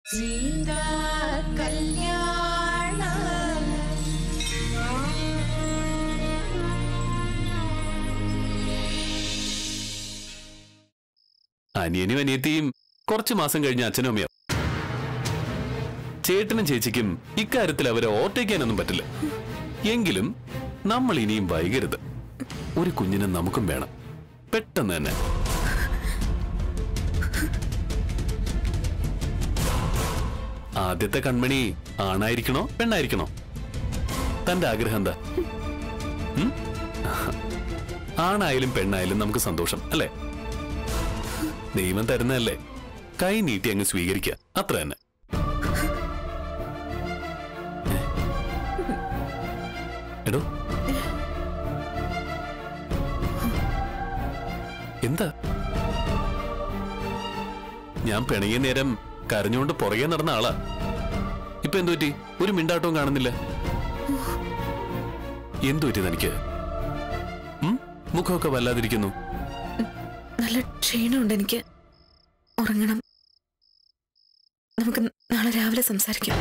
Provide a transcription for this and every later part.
സീതാ കല്യാണം അനിയനും അനിയത്തിയും കുറച്ചു മാസം കഴിഞ്ഞ അച്ഛനും അമ്മയോ ചേട്ടനും ചേച്ചിക്കും ഇക്കാര്യത്തിൽ അവരെ ഓർത്തേക്കാനൊന്നും പറ്റില്ല എങ്കിലും നമ്മൾ ഇനിയും വൈകരുത് ഒരു കുഞ്ഞിനെ നമുക്കും വേണം പെട്ടെന്ന് തന്നെ ആദ്യത്തെ കൺമണി ആണായിരിക്കണോ പെണ്ണായിരിക്കണോ തന്റെ ആഗ്രഹം എന്താ ഉം? ആണായാലും പെണ്ണായാലും നമുക്ക് സന്തോഷം അല്ലേ ദൈവം തരുന്നതല്ലേ കൈ നീട്ടി അങ്ങ് സ്വീകരിക്കുക അത്ര തന്നെ ഏ? എടോ എന്താ ഞാൻ പിണങ്ങിയ നേരം കരഞ്ഞുകൊണ്ട് പുറകെ നടന്ന ആളാ ഇപ്പൊ എന്തു പറ്റി ഒരു മിണ്ടാട്ടവും കാണുന്നില്ല എന്തു പറ്റി തനിക്ക് ഉം? മുഖമൊക്കെ വല്ലാതിരിക്കുന്നു നല്ല ക്ഷീണമുണ്ട് എനിക്ക് ഉറങ്ങണം നമുക്ക് നാളെ രാവിലെ സംസാരിക്കാം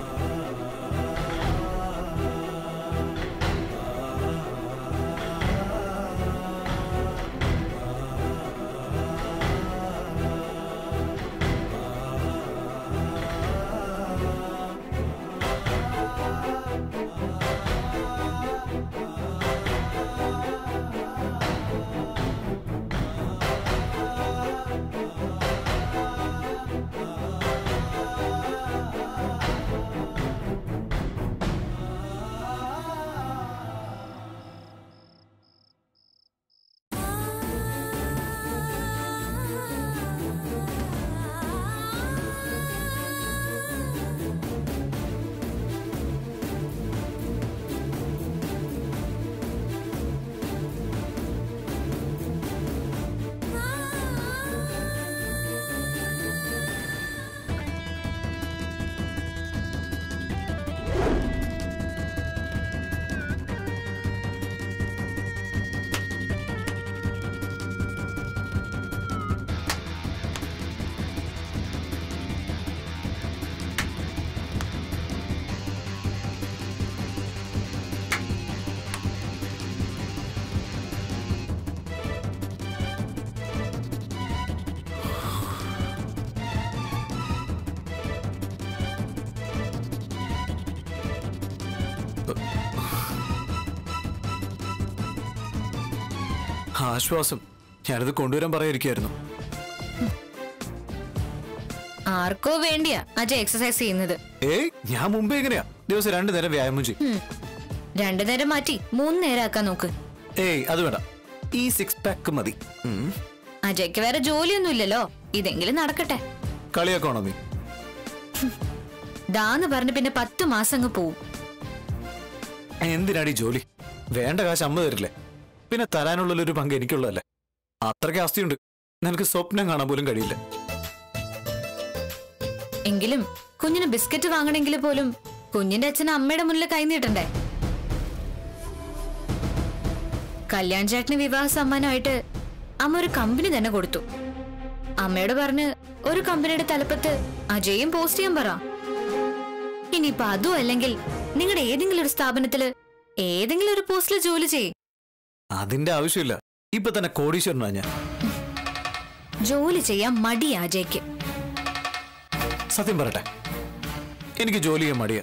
ആശ്വാസം ഞാനത് കൊണ്ടുവരാൻ പറയായിരിക്കായിരുന്നു ആർക്കോ വേണ്ടിയാ അജയ് എക്സസൈസ് ചെയ്യുന്നത് ഏയ് ഞാൻ മുമ്പേ എങ്ങനെയാ ദിവസം രണ്ടു നേരം വ്യായാമം ചെയ്യും ഉം. രണ്ടു നേരം മാറ്റി മൂന്ന് നേരം ആക്കാൻ നോക്ക് ഏയ് അത് വേണ്ട ഈ സിക്സ് പാക്ക് മതി ഉം. അജയ്ക്ക് വേറെ ജോലിയൊന്നും ഇല്ലല്ലോ ഇതെങ്കിലും നടക്കട്ടെ കളിയാക്കണോ നീ ദാന്ന് പറഞ്ഞ് പിന്നെ പത്ത് മാസം അങ്ങ് പോവും എന്തിനാടി ജോലി വേണ്ട കാശ് അമ്മ തരില്ലേ പിന്നെ തരാനുള്ളൊരു പങ്ക് എനിക്കുള്ളതല്ലേ അത്രയ്ക്ക് ആസ്തിയുണ്ട് നിനക്ക് സ്വപ്നം കാണാൻ പോലും കഴിയില്ല എങ്കിലും കുഞ്ഞിന് ബിസ്ക്കറ്റ് വാങ്ങണമെങ്കിൽ പോലും കുഞ്ഞിന്റെ അച്ഛൻ അമ്മയുടെ മുന്നിൽ കൈ നീട്ടണ്ടേ കല്യാൺ ചേട്ടന് വിവാഹ സമ്മാനമായിട്ട് അമ്മ ഒരു കമ്പനി തന്നെ കൊടുത്തു അമ്മയോട് പറഞ്ഞ് ഒരു കമ്പനിയുടെ തലപ്പത്ത് അജയും പോസ്റ്റ് ചെയ്യാൻ പറ ഇനിയിപ്പൊ അതും അല്ലെങ്കിൽ നിങ്ങളുടെ ഏതെങ്കിലും ഒരു സ്ഥാപനത്തില് ഏതെങ്കിലും ഒരു പോസ്റ്റിൽ ജോലി ചെയ്യ് അതിന്റെ ആവശ്യമില്ല ഇപ്പൊ തന്നെ കോടീശ്വരനാ ഞാൻ ജോലി ചെയ്യാൻ മടിയാ അജയ്ക്ക് സത്യം പറയട്ടെ എനിക്ക് ജോലി ചെയ്യാൻ മടിയാ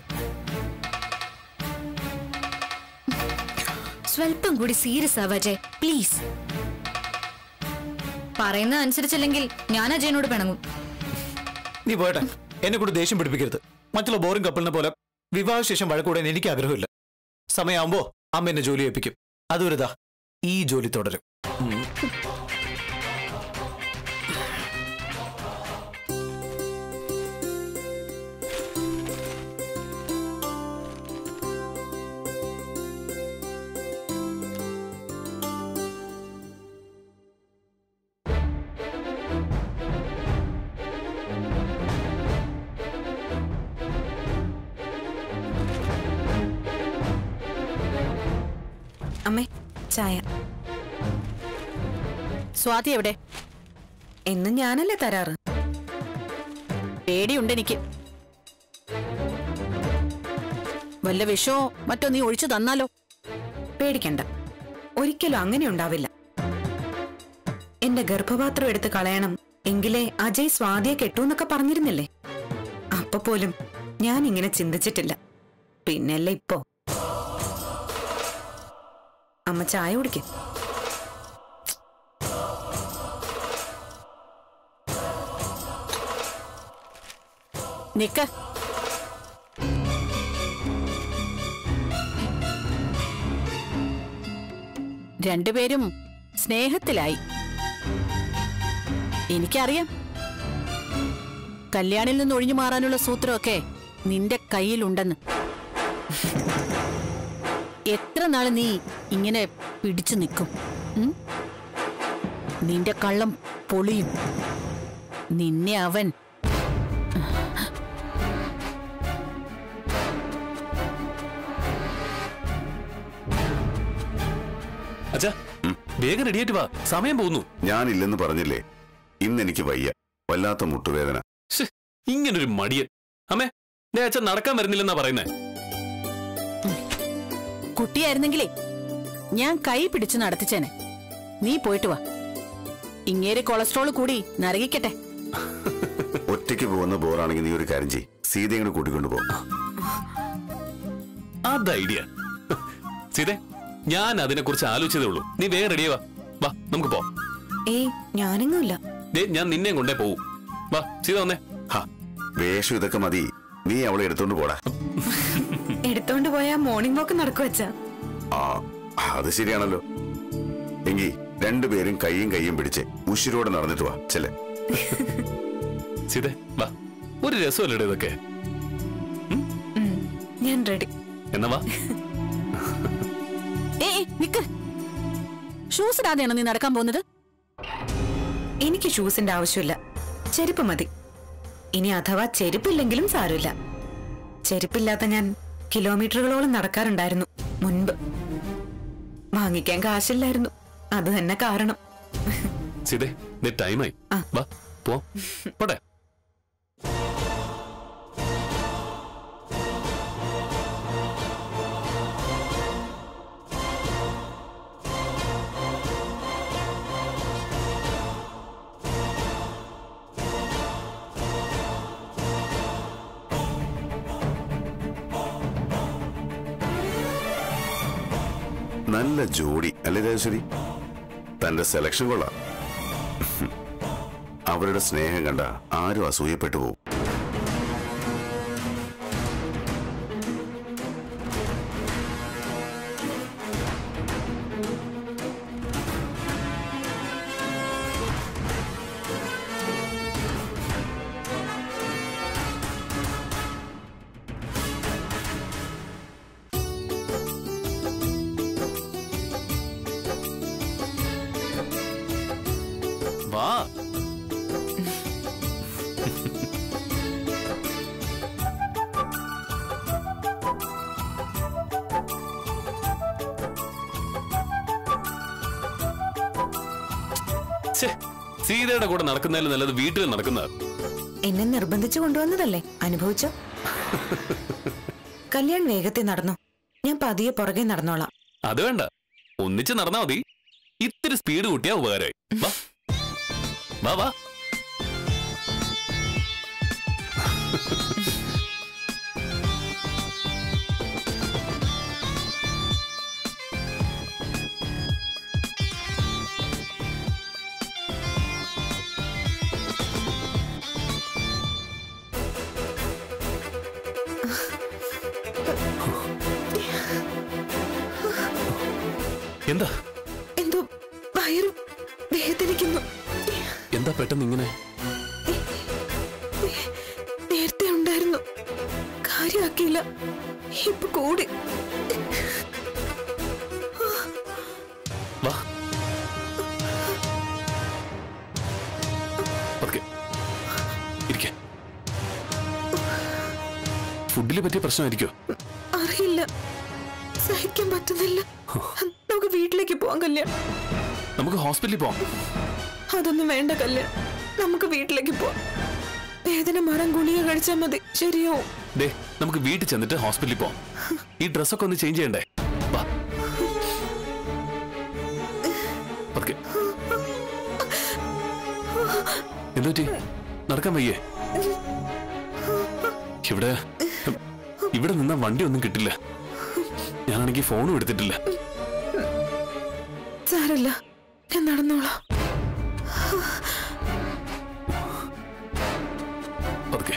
സ്വല്പം കൂടി സീരിയസ് ആവാ അജയ് പ്ലീസ് പറയുന്നത് അനുസരിച്ചില്ലെങ്കിൽ ഞാൻ അജയനോട് പിണങ്ങും നീ പോയട്ടെ എന്നെ കൂടി ദേഷ്യം പിടിപ്പിക്കരുത് മറ്റുള്ള ബോറിംഗ് കപ്പിളിനെ പോലെ വിവാഹശേഷം വഴക്കൂടാൻ എനിക്ക് ആഗ്രഹമില്ല സമയമാകുമ്പോ അമ്മ എന്നെ ജോലി ഏൽപ്പിക്കും അതുവരെതാ ഈ ജോലി തുടരും ഉം. അമ്മേ ചായ സ്വാതി എവിടെ എന്നും ഞാനല്ലേ തരാറ് പേടിയുണ്ട് എനിക്ക് വല്ല വിഷോ മറ്റോ നീ ഒഴിച്ചു തന്നാലോ പേടിക്കണ്ട ഒരിക്കലും അങ്ങനെ ഉണ്ടാവില്ല എന്റെ ഗർഭപാത്രം എടുത്ത് കളയണം എങ്കിലേ അജയ് സ്വാതിയെ കെട്ടൂന്നൊക്കെ പറഞ്ഞിരുന്നില്ലേ അപ്പൊ പോലും ഞാൻ ഇങ്ങനെ ചിന്തിച്ചിട്ടില്ല പിന്നല്ലേ ഇപ്പോ അമ്മ ചായ കുടിക്ക നിക്ക രണ്ടുപേരും സ്നേഹത്തിലായി എനിക്കറിയാം കല്യാണിൽ നിന്ന് ഒഴിഞ്ഞു മാറാനുള്ള സൂത്രമൊക്കെ നിന്റെ കയ്യിലുണ്ടെന്ന് എത്ര നാള് നീ ഇങ്ങനെ പിടിച്ചു നിൽക്കും ഉം? നിന്റെ കള്ളം പൊളിയും നിന്നെ അവൻ അച്ഛാ വേഗം റെഡിയായിട്ട് വാ സമയം പോകുന്നു ഞാനില്ലെന്ന് പറഞ്ഞില്ലേ ഇന്ന് എനിക്ക് വയ്യ വല്ലാത്ത മുട്ടുവേദന ശ്ശെ, ഇങ്ങനൊരു മടിയൻ അമ്മേ ദേ അച്ഛൻ നടക്കാൻ വരുന്നില്ലെന്നാ പറയുന്നേ കുട്ടിയായിരുന്നെങ്കിലേ ഞാൻ കൈ പിടിച്ച് നടത്തിച്ചേനെ നീ പോയിട്ട് വാ ഇങ്ങേര് കൊളസ്ട്രോൾ കൂടി നരകിക്കട്ടെ ഒറ്റയ്ക്ക് പോകുന്ന ബോറാണെങ്കിൽ നീ ഒരു കാര്യം ചെയ്യ് സീതയും കൂടെ കൂട്ടിക്കൊണ്ടു പോകും അത് ഐഡിയ സീതേ ഞാൻ അതിനെ കുറിച്ച് ആലോചിച്ചതേ ഉള്ളൂ നീ വേഗം റെഡിയാവാ വാ നമുക്ക് പോ ഏയ് ഞാനെങ്ങുമില്ല ദേ ഞാൻ നിന്നെ കൊണ്ടേ പോവും വാ സീത വന്നേ ഹാ വേഷം ഇതൊക്കെ മതി നീ അവളെ എടുത്തോണ്ട് പോടാ എടുത്തോണ്ട് പോയാ മോർണിംഗ് വാക്ക് നടക്കുവച്ചാ ആ അത് ശരിയാണല്ലോ എങ്കി രണ്ടുപേരും കൈയും കൈയും പിടിച്ച് ഉശിരോടെ നടന്നിട്ട് വാ ചെല്ലേ സീതേ വാ ഒരു രസമല്ലേ ഇതൊക്കെ ഞാൻ റെഡി എന്നാ വാ ഏ നിക്ക് ഷൂസ് ഇടാതെയാണോ നീ നടക്കാൻ പോകുന്നത് എനിക്ക് ഷൂസിന്റെ ആവശ്യമില്ല ചെരുപ്പ് മതി ഇനി അഥവാ ചെരുപ്പില്ലെങ്കിലും സാരമില്ല ചെരുപ്പില്ലാത്ത ഞാൻ കിലോമീറ്ററുകളോളം നടക്കാറുണ്ടായിരുന്നു മുൻപ് വാങ്ങിക്കാൻ കാശില്ലായിരുന്നു അത് തന്നെ കാരണം സീതേ ദേ ടൈമായി ആ. വാ പോ പോട്ടെ നല്ല ജോഡി അല്ലേ ദേവശ്വരി തന്റെ സെലക്ഷൻ കൊള്ളാം അവരുടെ സ്നേഹം കണ്ട ആരും അസൂയപ്പെട്ടു പോകും വാ ഛെ, സീതയുടെ കൂടെ നടക്കുന്നതിൽ നല്ലത് വീട്ടിൽ നടക്കുന്നത് എന്നെ നിർബന്ധിച്ചു കൊണ്ടുവന്നതല്ലേ അനുഭവിച്ചോ കല്യാൺ വേഗത്തിൽ നടന്നു ഞാൻ പതിയെ പുറകെ നടന്നോളാം അത് വേണ്ട ഒന്നിച്ച് നടന്നാ മതി ഇത്തിരി സ്പീഡ് കൂട്ടിയാ ഉപകാരമായി വാ വാ വാ എന്താ എന്തോ വയറ് വേദനിക്കുന്നു എന്താ പെട്ടെന്ന് ഇങ്ങനെ നേരത്തെ ഉണ്ടായിരുന്നു കാര്യമാക്കിയില്ല ഇപ്പൊ കൂടി വാ ഓക്കെ ഇരിക്ക ഫുഡിലെ പറ്റിയ പ്രശ്നമായിരിക്കോ അറിയില്ല സഹിക്കാൻ പറ്റുന്നില്ല നമുക്ക് വീട്ടിലേക്ക് പോവാൻ കല്യാണം നമുക്ക് ഹോസ്പിറ്റലിൽ പോവാം അതൊന്നും വേണ്ട കല്യാണം നമുക്ക് വീട്ടിലേക്ക് പോവാം വേദന മാറാൻ ഗുളിക കഴിച്ചാൽ മതി ശരിയോ ദേ നമുക്ക് വീട്ടിൽ ചെന്നിട്ട് ഹോസ്പിറ്റലിൽ പോവാം ഈ ഡ്രസ്സൊക്കെ ഒന്ന് ചേഞ്ച് ചെയ്യണ്ടേ വാ പതുക്കെ. എന്ത് പറ്റി നടക്കാൻ വയ്യേ ഇവിടെ ഇവിടെ നിന്ന വണ്ടി ഒന്നും കിട്ടില്ല ഞാനാണെങ്കിൽ ഫോണും എടുത്തിട്ടില്ല സാരല്ല ഞാൻ നടന്നോളാം പതുക്കെ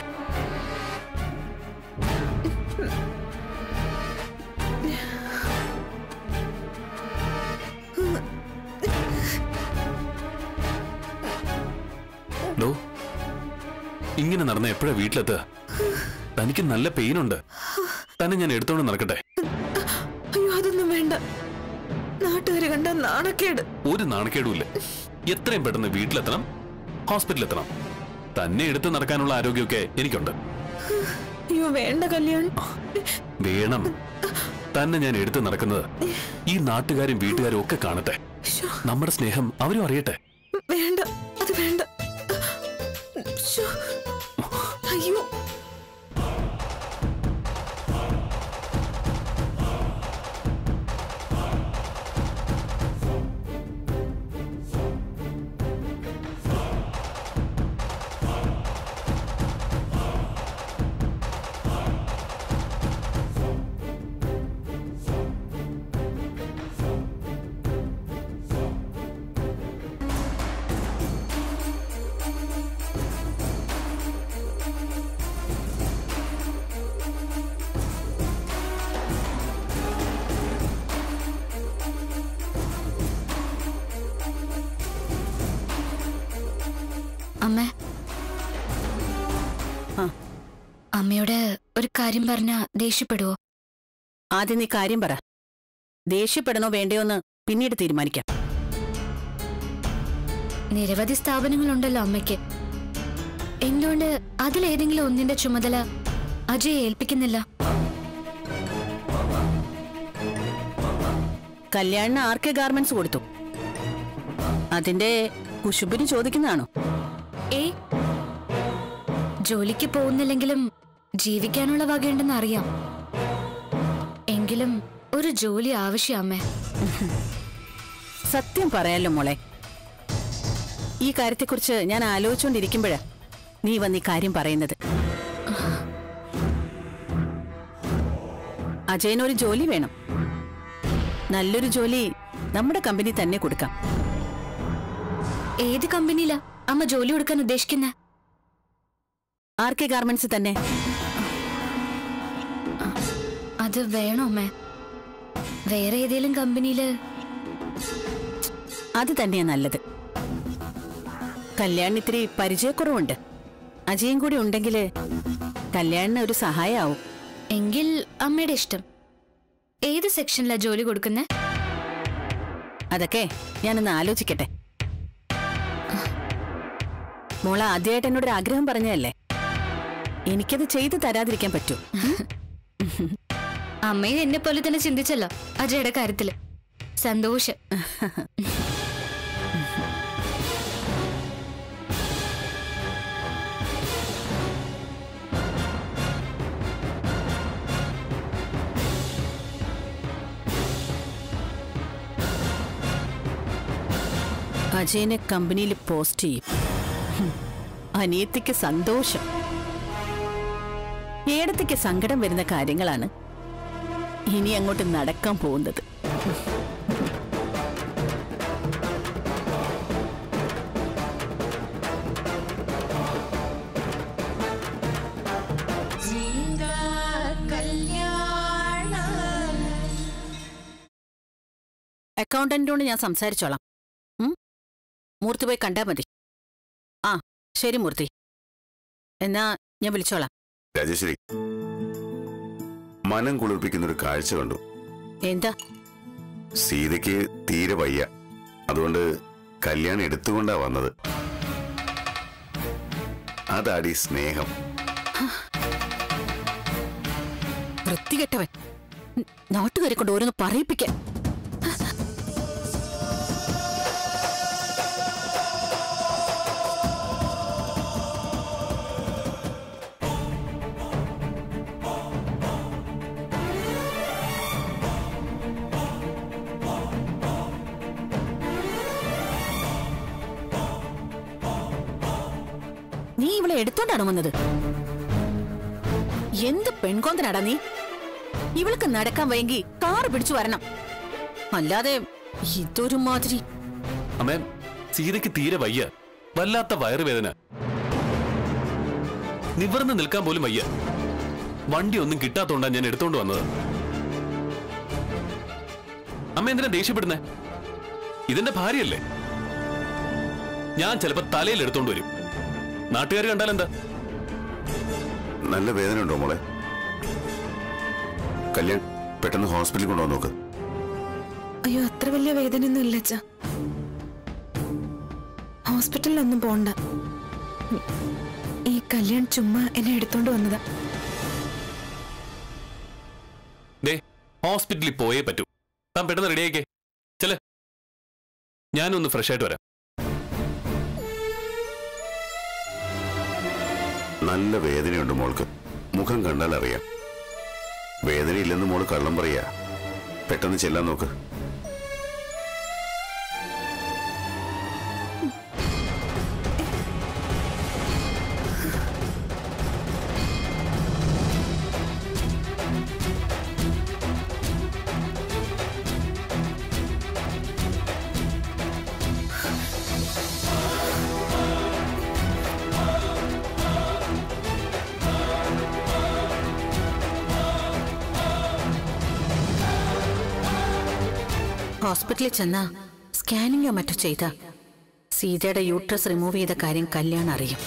ഡോ ഇങ്ങനെ നടന്ന എപ്പോഴാ വീട്ടിലെത്തുക തനിക്ക് നല്ല പെയിനുണ്ട് തന്നെ ഞാൻ എടുത്തോണ്ട് നടക്കട്ടെ അയ്യോ അതൊന്നും വേണ്ട നാട്ടുകാര് കണ്ട നാണക്കേട് ഒരു നാണക്കേടുമില്ല എത്രയും പെട്ടെന്ന് വീട്ടിലെത്തണം ഹോസ്പിറ്റലിൽ എത്തണം തന്നെ എടുത്ത് നടക്കാനുള്ള ആരോഗ്യമൊക്കെ എനിക്കുണ്ട് അയ്യോ വേണ്ട കല്യാൺ വേണം തന്നെ ഞാൻ എടുത്ത് നടക്കുന്നത് ഈ നാട്ടുകാരും വീട്ടുകാരും ഒക്കെ കാണട്ടെ ശ്ശോ, നമ്മുടെ സ്നേഹം അവരും അറിയട്ടെ വേണ്ട അത് വേണ്ട ശ്ശോ, അയ്യോ അമ്മ ആ. അമ്മയോട് ഒരു കാര്യം പറഞ്ഞ ദേഷ്യപ്പെടുവോ ആദ്യം നീ കാര്യം പറ ദേഷ്യപ്പെടണോ വേണ്ടയോ എന്ന് പിന്നീട് തീരുമാനിക്കാം നിരവധി സ്ഥാപനങ്ങളുണ്ടല്ലോ അമ്മയ്ക്ക് എന്തുകൊണ്ട് അതിലേതെങ്കിലും ഒന്നിന്റെ ചുമതല അജയ് ഏൽപ്പിക്കുന്നില്ല കല്യാണിന് ആർക്കെ ഗാർമെന്റ്സ് കൊടുത്തു അതിന്റെ കുശുബിന് ചോദിക്കുന്നതാണോ ഏ ജോലിക്ക് പോകുന്നില്ലെങ്കിലും ജീവിക്കാനുള്ള വകയുണ്ടെന്ന് അറിയാം എങ്കിലും ഒരു ജോലി ആവശ്യം അമ്മേ സത്യം പറയാലോ മോളെ ഈ കാര്യത്തെക്കുറിച്ച് ഞാൻ ആലോചിച്ചുകൊണ്ടിരിക്കുമ്പോഴാ നീ വന്ന് ഈ കാര്യം പറയുന്നത് അജയന് ഒരു ജോലി വേണം നല്ലൊരു ജോലി നമ്മുടെ കമ്പനി തന്നെ കൊടുക്കാം ഏത് കമ്പനിയിലാ അമ്മ ജോലി കൊടുക്കാൻ ഉദ്ദേശിക്കുന്ന ആർ കെ ഗാർമെന്റ്സ് തന്നെ അത് വേണോ അമ്മേ വേറെ ഏതെങ്കിലും കമ്പനിയില് അത് തന്നെയാ നല്ലത് കല്യാണിന് ഇത്തിരി പരിചയക്കുറവുണ്ട് അജയും കൂടി ഉണ്ടെങ്കിൽ കല്യാണിന് ഒരു സഹായമാവും എങ്കിൽ അമ്മയുടെ ഇഷ്ടം ഏത് സെക്ഷനിലാ ജോലി കൊടുക്കുന്നേ അതൊക്കെ ഞാനൊന്ന് ആലോചിക്കട്ടെ മോള ആദ്യമായിട്ട് എന്നോടൊരു ആഗ്രഹം പറഞ്ഞതല്ലേ എനിക്കത് ചെയ്തു തരാതിരിക്കാൻ പറ്റൂ അമ്മയും എന്നെ പോലെ തന്നെ ചിന്തിച്ചല്ലോ അജയുടെ കാര്യത്തില് സന്തോഷം അജയനെ കമ്പനിയിൽ പോസ്റ്റ് ചെയ്യും ഹും. അനിയത്തിക്ക് സന്തോഷം ഏടത്തിക്ക് സങ്കടം വരുന്ന കാര്യങ്ങളാണ് ഇനി അങ്ങോട്ട് നടക്കാൻ പോകുന്നത് അക്കൗണ്ടന്റിനോട് ഞാൻ സംസാരിച്ചോളാം ഉം? മൂർത്തി പോയി കണ്ടാ മതി ആ ശരി മൂർത്തി എന്നാ ഞാൻ വിളിച്ചോളാം രാജേശ്വരി മനം കുളിർപ്പിക്കുന്ന ഒരു കാഴ്ച കണ്ടു എന്താ സീതയ്ക്ക് തീരെ വയ്യ അതുകൊണ്ട് കല്യാണം എടുത്തുകൊണ്ടാ വന്നത് അതാടി സ്നേഹം വൃത്തികെട്ടവൻ ഉം, നാട്ടുകാരെ കൊണ്ട് ഓരോന്ന് പറയിപ്പിക്കാൻ നീ ഇവളെ എടുത്തോണ്ടാണ് വന്നത് എന്ത് പെൺകൊന്തനാടാ നീ ഇവൾക്ക് നടക്കാൻ വയ്യെങ്കി കാറ് പിടിച്ചു വരണം അല്ലാതെ ഇതൊരു മാതിരി അമ്മേ സീതയ്ക്ക് തീരെ വയ്യ വല്ലാത്ത വയറുവേദന നിവർന്ന് നിൽക്കാൻ പോലും വയ്യ വണ്ടി ഒന്നും കിട്ടാത്തോണ്ടാ ഞാൻ എടുത്തോണ്ട് വന്നത് അമ്മ എന്തിനാ ദേഷ്യപ്പെടുന്നേ ഇതെന്റെ ഭാര്യയല്ലേ ഞാൻ ചിലപ്പോ തലയിൽ എടുത്തോണ്ട് വരും നാട്ടുകാർ കണ്ടാൽ എന്താ നല്ല വേദന ഉണ്ടോ മോളെ കല്യാൺ പെട്ടെന്ന് ഹോസ്പിറ്റലിൽ കൊണ്ടുപോകാൻ നോക്ക് അയ്യോ അത്ര വലിയ വേദനയൊന്നും ഇല്ല അച്ഛ ഹോസ്പിറ്റലിലൊന്നും പോണ്ട ഈ കല്യാൺ ചുമ്മാ എന്നെ എടുത്തോണ്ട് വന്നതാ ദേ ഹോസ്പിറ്റലിൽ പോയേ പറ്റൂ താൻ പെട്ടെന്ന് റെഡിയാക്കേ ചെല് ഞാനൊന്ന് ഫ്രഷ് ആയിട്ട് വരാം നല്ല വേദനയുണ്ട് മോൾക്ക് മുഖം കണ്ടാൽ അറിയാം വേദനയില്ലെന്ന് മോള് കള്ളം പറയാ പെട്ടെന്ന് ചെല്ലാൻ നോക്ക് ഹോസ്പിറ്റലിൽ ചെന്നാ സ്കാനിങ്ങോ മറ്റോ ചെയ്ത സീതയുടെ യൂട്രസ് റിമൂവ് ചെയ്ത കാര്യം കല്യാണം അറിയും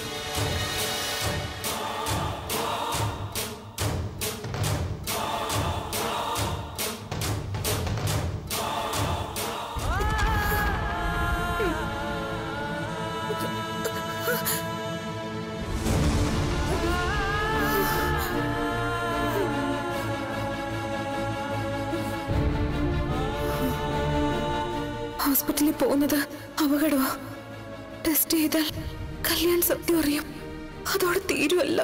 ഹോസ്പിറ്റലിൽ പോകുന്നത് അപകടമാ ടെസ്റ്റ് ചെയ്താൽ കല്യാൺ സത്യം അറിയും അതോടെ തീരുമല്ല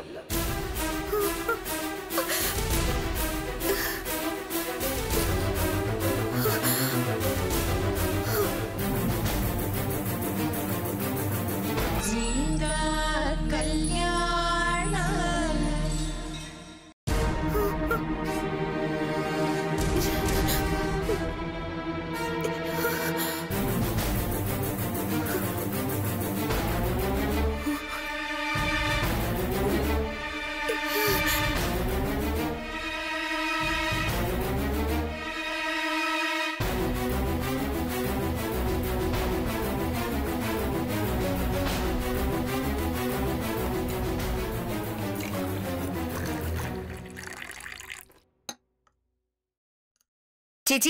ചേച്ചി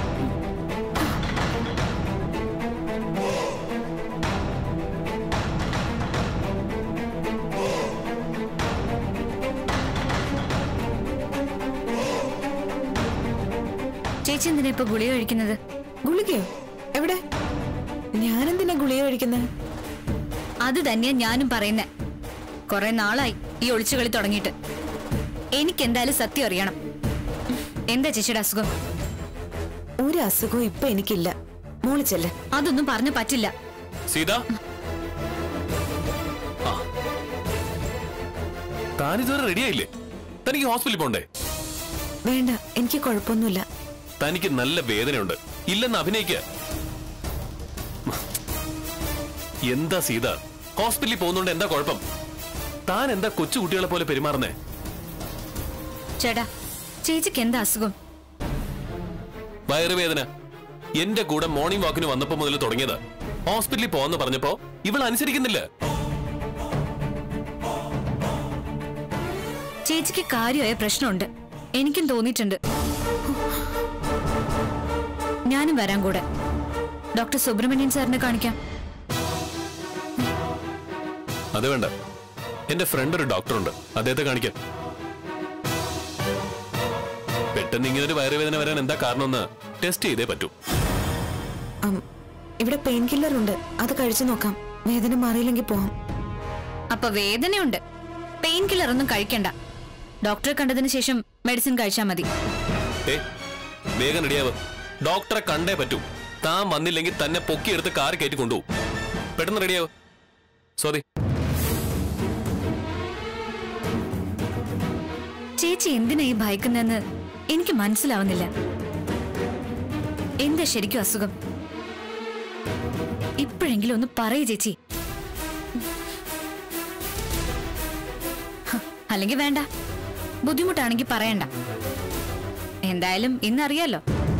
ചേച്ചി എന്തിനാ ഇപ്പൊ ഗുളിക കഴിക്കുന്നത് ഗുളികയോ എവിടെ ഞാനെന്തിനാ ഗുളിക കഴിക്കുന്നത് അത് തന്നെയാ ഞാനും പറയുന്നേ കുറെ നാളായി ഈ ഒളിച്ചുകളി തുടങ്ങിയിട്ട് എനിക്ക് എന്തായാലും സത്യം അറിയണം എന്താ ചേച്ചിയുടെ അസുഖം ഒരു അസുഖവും ഇപ്പൊ എനിക്കില്ല മോള് ചെല്ല് അതൊന്നും പറഞ്ഞു പറ്റില്ല സീത ആ. താനിതുവരെ റെഡിയായില്ലേ തനിക്ക് ഹോസ്പിറ്റലിൽ പോണ്ടേ വേണ്ട എനിക്ക് കുഴപ്പമൊന്നുമില്ല തനിക്ക് നല്ല വേദനയുണ്ട് ഇല്ലെന്ന് അഭിനയിക്ക എന്താ സീത ഹോസ്പിറ്റലിൽ പോകുന്നോണ്ട് എന്താ കുഴപ്പം താൻ എന്താ കൊച്ചു കുട്ടികളെ പോലെ പെരുമാറുന്നേ ചേട്ടാ ചേച്ചിക്ക് എന്താ അസുഖം വയറുവേദന എന്റെ കൂടെ മോർണിംഗ് വാക്കിന് വന്നപ്പോ മുതൽ തുടങ്ങിയത് ഹോസ്പിറ്റലിൽ പോവാന്ന് പറഞ്ഞപ്പോ ഇവൾ അനുസരിക്കുന്നില്ല ചേച്ചിക്ക് കാര്യമായ പ്രശ്നമുണ്ട് എനിക്കും തോന്നിയിട്ടുണ്ട് ഞാനും വരാൻ കൂടെ ഡോക്ടർ സുബ്രഹ്മണ്യൻ സാറിനെ കാണിക്കാം അത് വേണ്ട എന്റെ ഫ്രണ്ട് ഒരു ഡോക്ടറുണ്ട് അദ്ദേഹത്തെ കാണിക്കാം പെട്ടെന്ന് ഇങ്ങനെ ഒരു വയറുവേദന വരാൻ എന്താ കാരണമെന്ന് ടെസ്റ്റ് ചെയ്തേ പറ്റൂ അം, ഇവിടെ പെയിൻ കില്ലർ ഉണ്ട് അത് കഴിച്ചു നോക്കാം വേദന മാറിയില്ലെങ്കിൽ പോവാം അപ്പൊ വേദനയുണ്ട് പെയിൻ കില്ലർ ഒന്നും കഴിക്കണ്ട ഡോക്ടറെ കണ്ടതിന് ശേഷം മെഡിസിൻ കഴിച്ചാൽ മതി ഏ വേഗം റെഡിയാവ് ഡോക്ടറെ കണ്ടേ പറ്റൂ താൻ വന്നില്ലെങ്കിൽ തന്നെ പൊക്കിയെടുത്ത് കാർ കയറ്റി കൊണ്ടുപോകും പെട്ടെന്ന് റെഡിയാവ് സോറി ചേച്ചി എന്തിനാ ഈ ഭയക്കുന്നതെന്ന് എനിക്ക് മനസ്സിലാവുന്നില്ല എന്താ ശരിക്കും അസുഖം ഇപ്പോഴെങ്കിലും ഒന്ന് പറയൂ ചേച്ചി ഹ, അല്ലെങ്കിൽ വേണ്ട ബുദ്ധിമുട്ടാണെങ്കിൽ പറയണ്ട എന്തായാലും ഇന്നറിയാലോ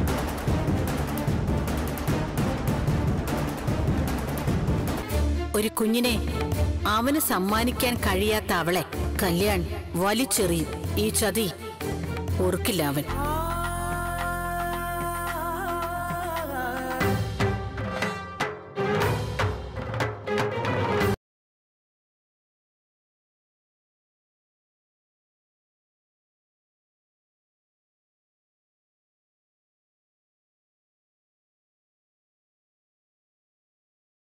ഒരു കുഞ്ഞിനെ അവന് സമ്മാനിക്കാൻ കഴിയാത്ത അവളെ കല്യാൺ വലിച്ചെറിയും ഈ ചതി ഓർക്കില്ല അവൻ